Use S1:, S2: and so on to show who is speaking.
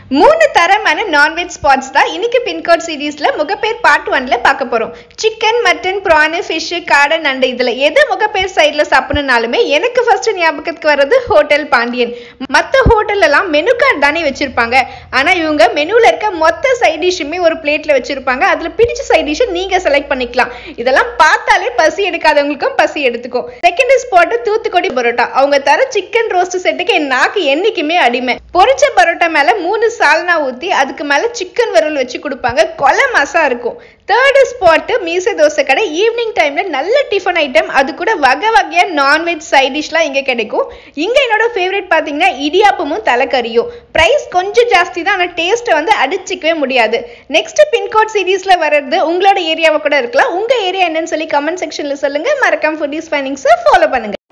S1: மூணு தரமான non veg spots தான் இன்னைக்கு பின்கோட் சீரீஸ்ல முகப்பேர் பார்ட் ஒன்ல பார்க்க போறோம் சிக்கன் மட்டன் ப்ரானு ஃபிஷ் காடை நண்டு இதுல எது முகப்பேர் சைட்ல சாப்பிடணும்னாலுமே எனக்கு ஃபர்ஸ்ட் ஞாபகத்துக்கு வர்றது ஹோட்டல் பாண்டியன் மற்ற ஹோட்டல்ல எல்லாம் மெனு கார்டு தானே வச்சிருப்பாங்க ஆனா இவங்க மெனுல இருக்க மொத்த சைட் டிஷ்ஷுமே ஒரு பிளேட்ல வச்சிருப்பாங்க அதுல பிடிச்ச சைட் டிஷ் நீங்க செலக்ட் பண்ணிக்கலாம் இதெல்லாம் பார்த்தாலே பசி எடுக்காதவங்களுக்கும் பசி எடுத்துக்கும் செகண்ட் ஸ்பாட் தூத்துக்குடி பரோட்டா அவங்க தர சிக்கன் ரோஸ்ட் செட்டுக்கு என் நாக்கு என்னைக்குமே அடிமை பொரிச்ச பரோட்டா மேல மூணு சால்னா ஊத்தி அதுக்கு மேல சிக்கன் வறுவல் வச்சு கொடுப்பாங்க கொலை மசா இருக்கும் தேர்டு ஸ்பாட்டு மீசை தோசை கடை ஈவினிங் டைம்ல நல்ல டிஃபன் ஐட்டம் அது கூட வகை வகையா நான்வெஜ் சைட் டிஷ்லாம் இங்க கிடைக்கும் இங்க என்னோட ஃபேவரட் பாத்தீங்கன்னா இடியாப்பமும் தலைக்கறியும் பிரைஸ் கொஞ்சம் ஜாஸ்தி தான் ஆனா டேஸ்ட்டை வந்து அடிச்சிக்கவே முடியாது நெக்ஸ்ட் பின்கோட் சீரீஸ்ல வர்றது உங்களோட ஏரியாவை கூட இருக்கலாம் உங்க ஏரியா என்னன்னு சொல்லி கமெண்ட் செக்ஷன்ல சொல்லுங்க மறக்காம ஃபுட்டிஸ் ஃபைனிங்ஸை ஃபாலோ பண்ணுங்க